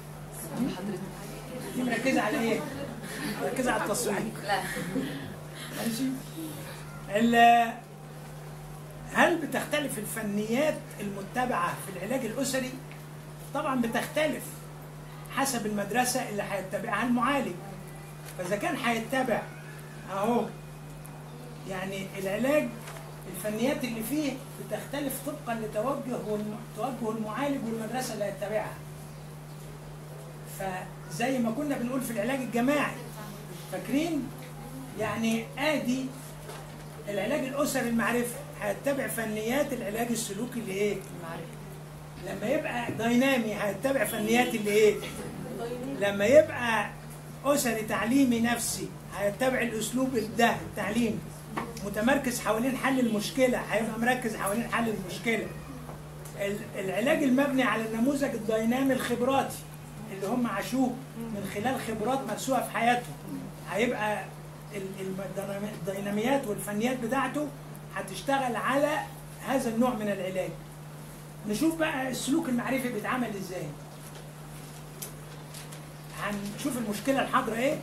دي مركزه على ايه؟ مركزه على التصوير لا ماشي ال- هل بتختلف الفنيات المتبعة في العلاج الأسري؟ طبعا بتختلف حسب المدرسة اللي هيتبعها المعالج فإذا كان هيتبع أهو يعني العلاج الفنيات اللي فيه بتختلف طبقا لتوجه والم- توجه المعالج والمدرسة اللي هيتبعها فزي ما كنا بنقول في العلاج الجماعي فاكرين يعني ادي العلاج الاسري المعرفي هيتبع فنيات العلاج السلوكي اللي ايه؟ لما يبقى دينامي هيتبع فنيات اللي ايه؟ لما يبقى اسري تعليمي نفسي هيتبع الاسلوب ده التعليمي متمركز حوالين حل المشكله هيبقى مركز حوالين حل المشكله ال- العلاج المبني على النموذج الدينامي الخبراتي اللي هم عاشوه من خلال خبرات مدسوها في حياتهم هيبقى ال- الم- الدينامي- الديناميات والفنيات بتاعته هتشتغل على هذا النوع من العلاج نشوف بقى السلوك المعرفي بيتعمل ازاي هنشوف المشكله الحاضره ايه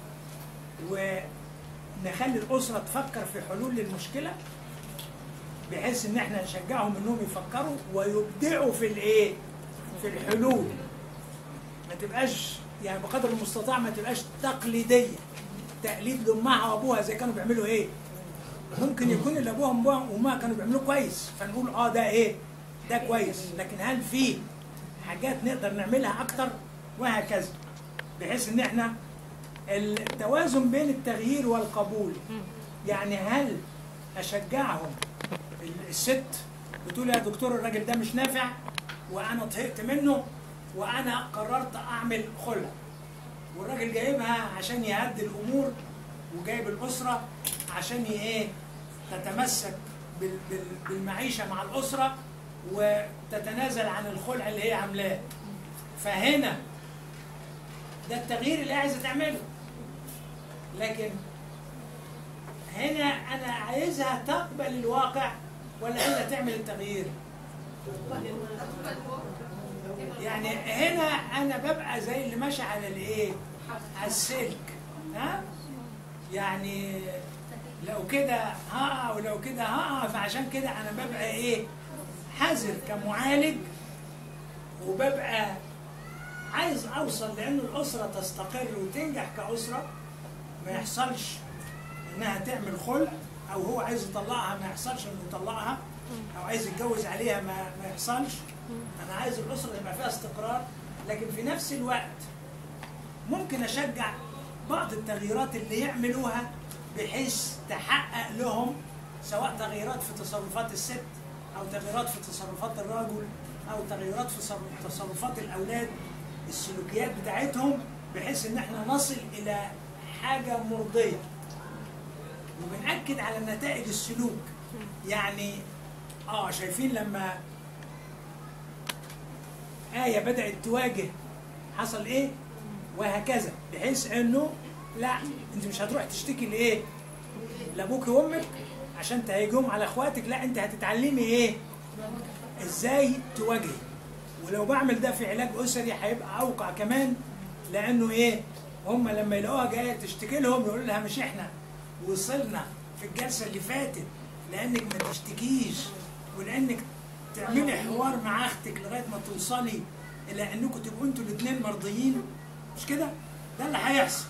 ونخلي الاسره تفكر في حلول للمشكله بحيث ان احنا نشجعهم انهم يفكروا ويبدعوا في الايه في الحلول ما تبقاش يعني بقدر المستطاع ما تبقاش تقليديه تقليد لامها وابوها زي كانوا بيعملوا ايه ممكن يكون اللي ابوها وأمها- وامها كانوا بيعملوا كويس فنقول اه ده ايه ده كويس لكن هل في حاجات نقدر نعملها اكتر وهكذا بحيث ان احنا التوازن بين التغيير والقبول يعني هل اشجعهم الست بتقول يا دكتور الراجل ده مش نافع وانا طهقت منه وانا قررت اعمل خلع والراجل جايبها عشان يهدي الامور وجايب الاسره عشان ي- ايه تتمسك بال- بال- بالمعيشه مع الاسره وتتنازل عن الخلع اللي هي عاملاه فهنا ده التغيير اللي عايزه تعمله لكن هنا انا عايزها تقبل الواقع ولا عايزها تعمل التغيير يعني هنا انا ببقى زي اللي ماشي على الايه على السلك ها يعني لو كده ها ولو كده ها فعشان كده انا ببقى ايه حذر كمعالج وببقى عايز اوصل لان الاسره تستقر وتنجح كاسره ما يحصلش انها تعمل خلع او هو عايز يطلقها ما يحصلش انه يطلقها او عايز يتجوز عليها ما ما يحصلش انا عايز الاسره يبقى فيها استقرار لكن في نفس الوقت ممكن اشجع بعض التغييرات اللي يعملوها بحيث تحقق لهم سواء تغييرات في تصرفات الست او تغييرات في تصرفات الرجل او تغييرات في صر- تصرفات الاولاد السلوكيات بتاعتهم بحيث ان احنا نصل الى حاجه مرضيه وبنأكد على نتائج السلوك يعني اه شايفين لما آية بدأت تواجه حصل ايه وهكذا بحيث انه لا انت مش هتروح تشتكي لايه لابوك وامك عشان تهيجهم على اخواتك لا انت هتتعلمي ايه ازاي تواجهي ولو بعمل ده في علاج اسري هيبقى اوقع كمان لانه ايه هم لما يلاقوها جايه تشتكي لهم يقولوا لها مش احنا وصلنا في الجلسه اللي فاتت لانك ما تشتكيش ولانك تعملي حوار مع اختك لغايه ما توصلي الى انكم تبقوا انتوا الاثنين مرضيين مش كده؟ ده اللي هيحصل.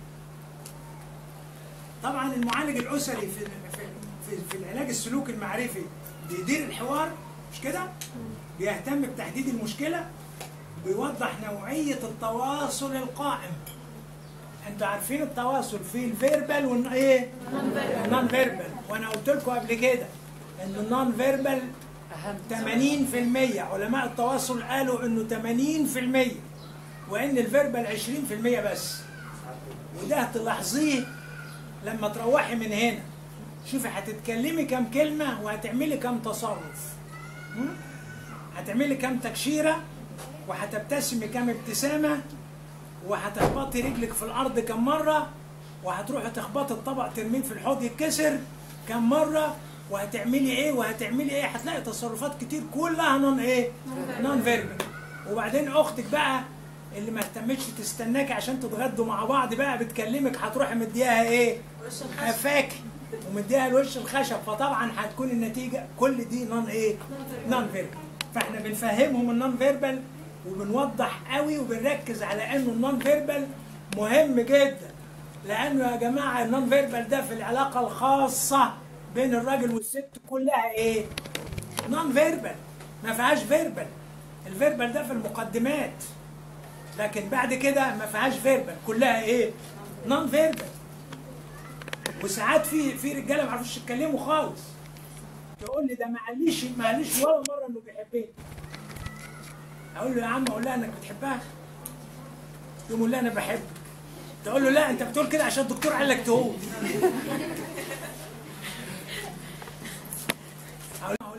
طبعا المعالج الاسري في في في, في العلاج السلوك المعرفي بيدير الحوار مش كده؟ بيهتم بتحديد المشكله بيوضح نوعيه التواصل القائم انتوا عارفين التواصل في الفيربال والن ايه؟ النون فيربال وانا قلت لكم قبل كده ان النون فيربال 80% علماء التواصل قالوا انه 80% وان الفيربال 20% بس وده تلاحظيه لما تروحي من هنا شوفي هتتكلمي كم كلمة وهتعملي كم تصرف م? هتعملي كم تكشيرة وهتبتسمي كم ابتسامة وهتخبطي رجلك في الأرض كم مرة وهتروحي تخبطي الطبق ترميه في الحوض يتكسر كم مرة وهتعملي ايه وهتعملي ايه هتلاقي تصرفات كتير كلها نون ايه نون فيربال وبعدين اختك بقى اللي ما اهتمتش تستناكي عشان تتغدوا مع بعض بقى بتكلمك هتروحي مديها ايه قفاكي ومديها الوش الخشب فطبعا هتكون النتيجه كل دي نون ايه نون فيربال فاحنا بنفهمهم النون فيربال وبنوضح قوي وبنركز على انه النون فيربال مهم جدا لانه يا جماعه النون فيربال ده في العلاقه الخاصه بين الراجل والست كلها ايه نون فيربال ما فيهاش فيربال الفيربال ده في المقدمات لكن بعد كده ما فيهاش فيربال كلها ايه نون فيربال وساعات في في رجاله ما عرفوش يتكلموا خالص تقول لي ده ما قاليش ما قاليش ولا مره انه بيحبني اقول له يا عم اقول لها انك بتحبها يقوم يقول لها انا بحبك تقول له لا انت بتقول كده عشان الدكتور قال لك تقول اقول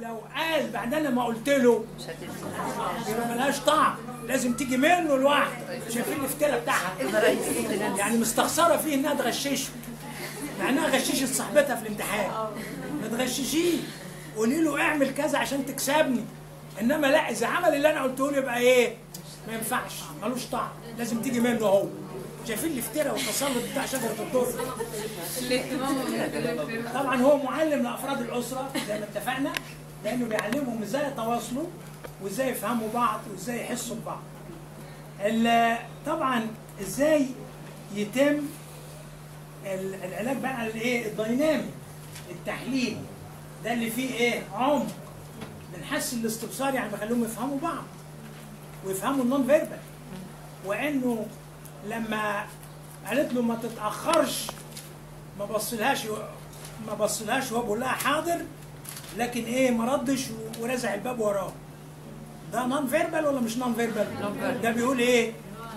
لو قال بعدين ما قلت له مش هتنفع يبقى ملهاش طعم لازم تيجي منه لوحده شايفين الافتراء بتاعها انا رئيس يعني مستخسره فيه انها تغششه مع انها غششت صاحبتها في الامتحان ما تغششيه قولي له اعمل كذا عشان تكسبني انما لا اذا عمل اللي انا قلته له يبقى ايه ما ينفعش ملوش طعم لازم تيجي منه هو شايفين الافتراء والتسلط بتاع شجره الدر الاهتمام بالاهتمام. طبعا هو معلم لافراد الاسره زي ما اتفقنا لانه بيعلمهم ازاي يتواصلوا وازاي يفهموا بعض وازاي يحسوا ببعض. ال- طبعا ازاي يتم ال- العلاج بقى على الايه الدينامي التحليل ده اللي فيه ايه عمق بنحسن الاستبصار يعني بخليهم يفهموا بعض ويفهموا النون فيربال وانه لما قالت له ما تتاخرش ما بصلهاش ما بصلهاش وهو بيقول لها حاضر لكن ايه ما ردش و- ورزع الباب وراه ده نون فيربال ولا مش نون فيربال؟ Non-verbal. ده بيقول ايه؟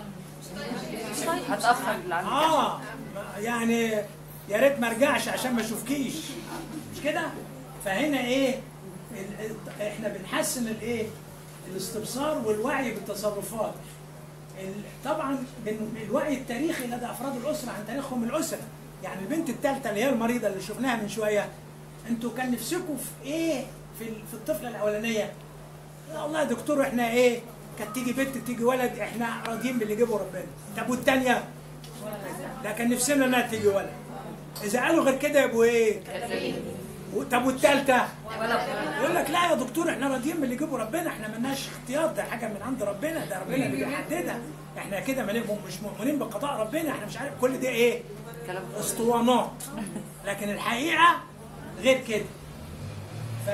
هتاخر اللي عندك اه ما- يعني يا ريت ما ارجعش عشان ما اشوفكيش مش كده؟ فهنا ايه؟ ال- ال- احنا بنحسن الايه؟ الاستبصار والوعي بالتصرفات. ال- طبعا بن- الوعي التاريخي لدى افراد الاسره عن تاريخهم الاسري. يعني البنت الثالثه اللي هي المريضه اللي شفناها من شويه انتوا كان نفسكم في ايه في ال- في الطفله الاولانيه؟ لا والله يا دكتور احنا ايه؟ كانت تيجي بنت تيجي ولد احنا راضيين باللي جابه ربنا. طب والثانيه؟ لا كان نفسنا انها تيجي ولد. اذا قالوا غير كده يبقوا ايه؟ و- طب والثالثه؟ يقول لك لا يا دكتور احنا راضيين باللي جابه ربنا احنا مالناش اختيار ده حاجه من عند ربنا ده ربنا اللي بيحددها احنا كده ما نبقى مش مؤمنين بقضاء ربنا احنا مش عارف كل ده ايه؟ كلام اسطوانات لكن الحقيقه غير كده ف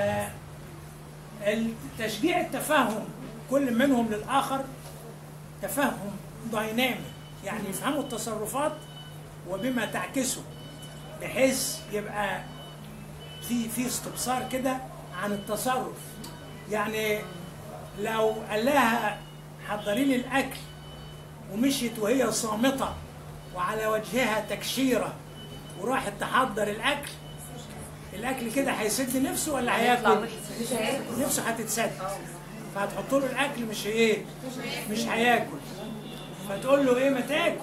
تشجيع التفهم كل منهم للاخر تفهم داينامي يعني يفهموا التصرفات وبما تعكسه بحيث يبقى في في استبصار كده عن التصرف يعني لو قال لها حضري لي الاكل ومشيت وهي صامته وعلى وجهها تكشيره وراحت تحضر الاكل الاكل كده هيسد نفسه ولا هيطلع هياكل؟ وحش. نفسه هتتسد فهتحط له الاكل مش ايه؟ مش هياكل فتقول له ايه ما تاكل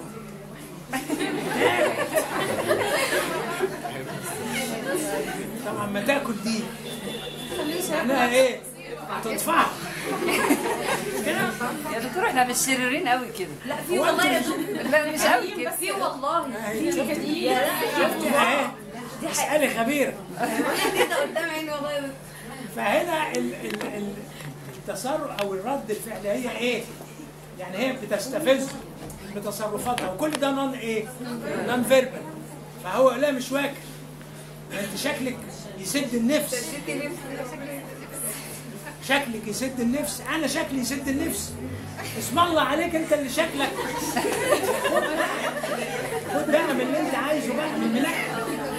طبعا ما تاكل دي معناها ايه؟ هتدفعها كده يا دكتور احنا مش شريرين قوي كده لا في والله يا دكتور لا مش قوي كده في والله اهي يا لا شفت اهي اسالي خبيره كده قدام عيني والله يا دكتور. فهنا ال ال ال التصرف او الرد الفعل هي ايه؟ يعني هي بتستفز بتصرفاتها وكل ده نون ايه؟ نون فيربال فهو لا مش واكل ما انت شكلك يسد النفس شكلك يسد النفس انا شكلي يسد النفس اسم الله عليك انت اللي شكلك خد بقى من اللي انت عايزه بقى من ملاك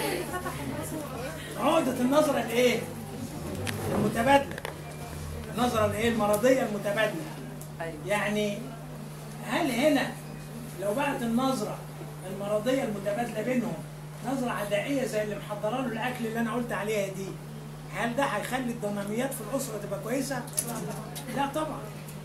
عقدة النظرة الايه؟ المتبادلة النظرة الايه المرضية المتبادلة ايوه يعني هل هنا لو بقت النظرة المرضية المتبادلة بينهم نظرة عدائية زي اللي محضرة له الأكل اللي أنا قلت عليها دي هل ده هيخلي الديناميات في الأسرة تبقى كويسة؟ لا طبعا.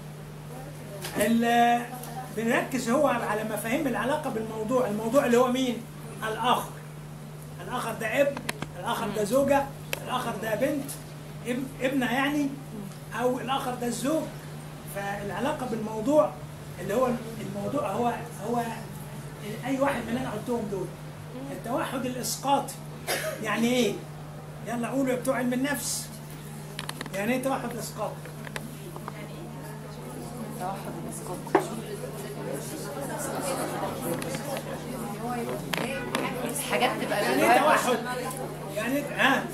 ال- بنركز هو على مفاهيم العلاقة بالموضوع، الموضوع اللي هو مين؟ الآخر. الآخر ده ابن، الآخر ده زوجة، الآخر ده بنت، اب- ابنة يعني أو الآخر ده الزوج. فالعلاقة بالموضوع اللي هو الموضوع هو هو أي واحد من اللي أنا قلتهم دول. التوحد الإسقاطي يعني إيه؟ يلا قولوا يا بتوع علم النفس. يعني إيه توحد إسقاطي؟ توحد الاسقاط حاجات تبقى يعني جواها ايه توحد؟ يعني إيه- ها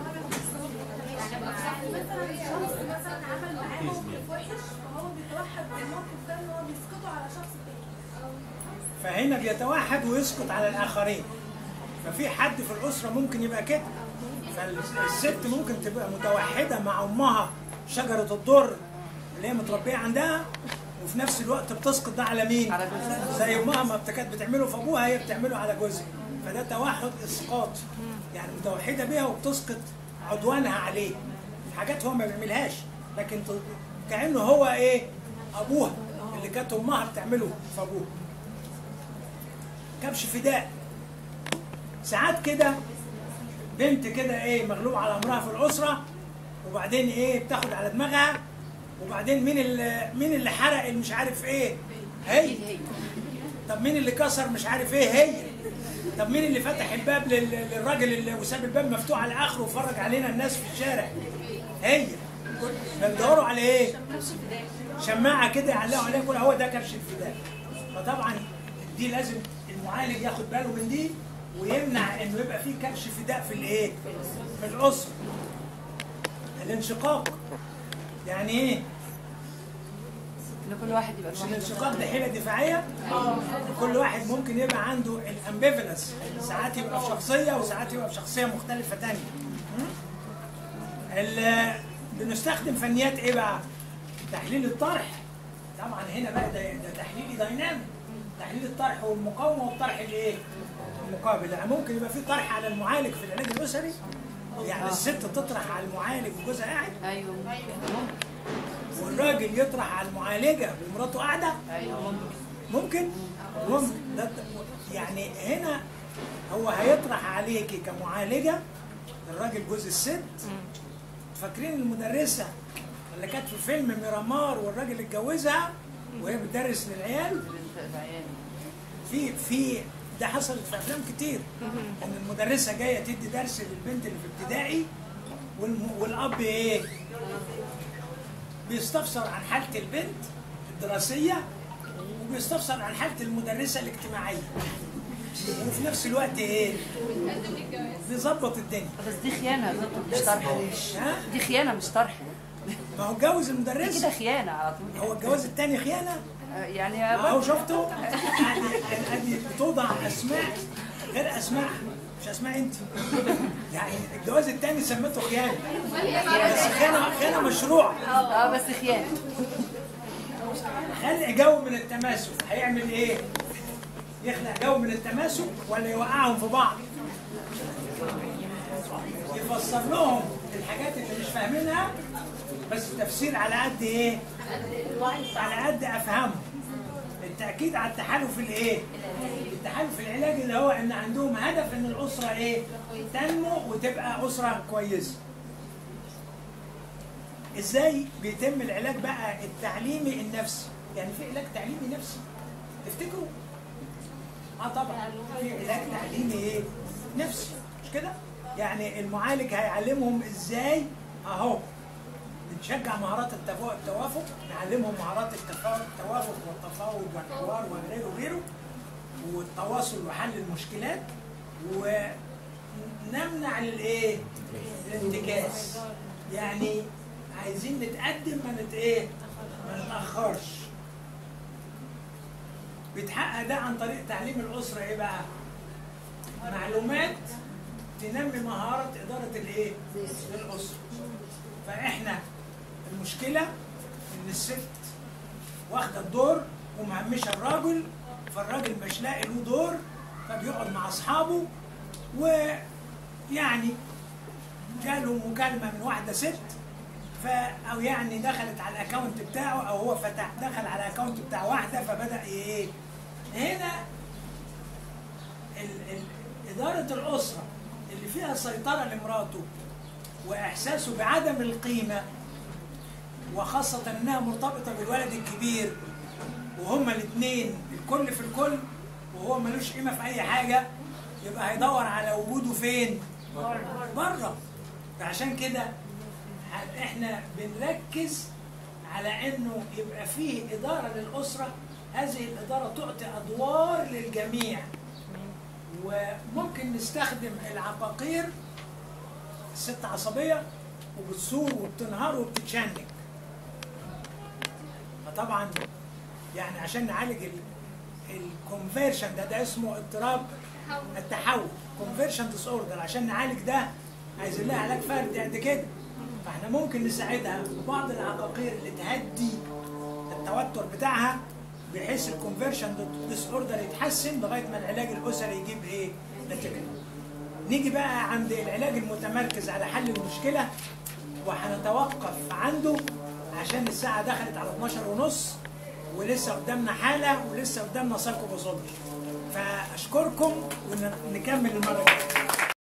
مثلا شخص مثلا عمل معاه موقف وحش فهو بيتوحد الموقف ده ان هو بيسقطه على شخص تاني فهنا بيتوحد ويسقط على الاخرين ففي حد في الاسره ممكن يبقى كده فالست ممكن تبقى متوحده مع امها شجره الضر اللي هي متربيه عندها وفي نفس الوقت بتسقط ده على مين؟ على جوزها. زي امها ما بت- كانت بتعمله في ابوها هي بتعمله على جوزها فده توحد اسقاط يعني متوحده بيها وبتسقط عدوانها عليه حاجات هو ما بيعملهاش لكن ت- كانه هو ايه ابوها اللي كانت امها بتعمله في ابوها كبش فداء ساعات كده بنت كده ايه مغلوب على امرها في الاسره وبعدين ايه بتاخد على دماغها وبعدين مين اللي مين اللي حرق اللي مش عارف ايه هي اكيد هي طب مين اللي كسر مش عارف ايه هي طب مين اللي فتح الباب لل- للراجل اللي وساب الباب مفتوح على اخره وفرج علينا الناس في الشارع هي بيدوروا على ايه شماعه كده يعلقوا عليها يقول هو ده كبش الفداء فطبعا دي لازم المعالج ياخد باله من دي ويمنع انه يبقى فيه كبش فداء في الايه في الاسره الانشقاق يعني ايه ان كل واحد يبقى مش لوحده الانشقاق ده حيله دفاعيه كل واحد ممكن يبقى عنده الامبيفالنس ساعات يبقى في شخصيه وساعات يبقى في شخصيه مختلفه تانية م? ال- بنستخدم فنيات ايه بقى تحليل الطرح طبعا هنا بقى ده, ده تحليلي داينامي تحليل الطرح والمقاومه والطرح الايه المقابل يعني ممكن يبقى في طرح على المعالج في العلاج الاسري يعني الست تطرح على المعالج وجوزها قاعد ايوه ممكن والراجل يطرح على المعالجه ومراته قاعده ايوه ممكن ممكن ممكن ده يعني هنا هو هيطرح عليكي كمعالجه الراجل جوز الست فاكرين المدرسه اللي كانت في فيلم ميرامار والراجل اتجوزها وهي بتدرس للعيال بنت العيال في في ده حصلت في افلام كتير ان المدرسه جايه تدي درس للبنت اللي في ابتدائي والم- والاب ايه بيستفسر عن حاله البنت الدراسيه وبيستفسر عن حاله المدرسه الاجتماعيه وفي نفس الوقت ايه بيظبط الدنيا بس دي خيانه يا دكتور مش طرح ها دي خيانه مش طرح ما هو اتجوز دي كده المدرسه خيانه على طول هو الجواز الثاني خيانه آه، يعني ما هو برضه شفتوا ادي ادي بتوضع اسماء غير اسماء مش اسماء انت يعني الجواز الثاني سميته خيانه بس خيانه خيانه مشروع اه بس خيانه خلق جو من التماسك هيعمل ايه؟ يخلق جو من التماسك ولا يوقعهم في بعض؟ يفسر لهم الحاجات اللي مش فاهمينها بس تفسير على قد ايه؟ على قد افهمهم التاكيد على التحالف الايه؟ التحالف العلاجي اللي هو ان عندهم هدف ان الاسره ايه؟ تنمو وتبقى اسره كويسه. ازاي بيتم العلاج بقى التعليمي النفسي؟ يعني في علاج تعليمي نفسي تفتكروا؟ اه طبعا في علاج تعليمي ايه؟ نفسي مش كده؟ يعني المعالج هيعلمهم ازاي اهو بنشجع مهارات التفا- التوافق نعلمهم مهارات التفا- التوافق والتفاوض والحوار وغيره وغيره والتواصل وحل المشكلات ونمنع الايه؟ الانتكاس يعني عايزين نتقدم ما نت ايه؟ ما نتاخرش بيتحقق ده عن طريق تعليم الاسره ايه بقى؟ معلومات تنمي مهاره اداره الايه؟ الاسره فاحنا المشكله ان الست واخده الدور ومهمشه الراجل فالراجل مش لاقي له دور فبيقعد مع اصحابه ويعني جاله مكالمه من واحده ست ف او يعني دخلت على الاكونت بتاعه او هو فتح دخل على الاكونت بتاع واحده فبدا ايه هنا ال ال اداره الاسره اللي فيها سيطره لمراته واحساسه بعدم القيمه وخاصه انها مرتبطه بالولد الكبير وهما الاثنين الكل في الكل وهو ملوش قيمه في اي حاجه يبقى هيدور على وجوده فين؟ بره فعشان كده ه- احنا بنركز على انه يبقى فيه اداره للاسره هذه الاداره تعطي ادوار للجميع وممكن نستخدم العقاقير الست عصبيه وبتصور وبتنهار وبتتشنج فطبعا يعني عشان نعالج الكونفيرشن ده ده اسمه اضطراب التحول كونفيرشن ديس اوردر عشان نعالج ده عايزين لها علاج فردي قد كده فاحنا ممكن نساعدها ببعض العقاقير اللي تهدي التوتر بتاعها بحيث الكونفيرشن ديس اوردر يتحسن لغايه ما العلاج الاسري يجيب ايه نتيجه نيجي بقى عند العلاج المتمركز على حل المشكله وهنتوقف عنده عشان الساعة دخلت على 12 ونص ولسه قدامنا حالة ولسه قدامنا سايكو باثولوجي فأشكركم ونكمل المرة الجاية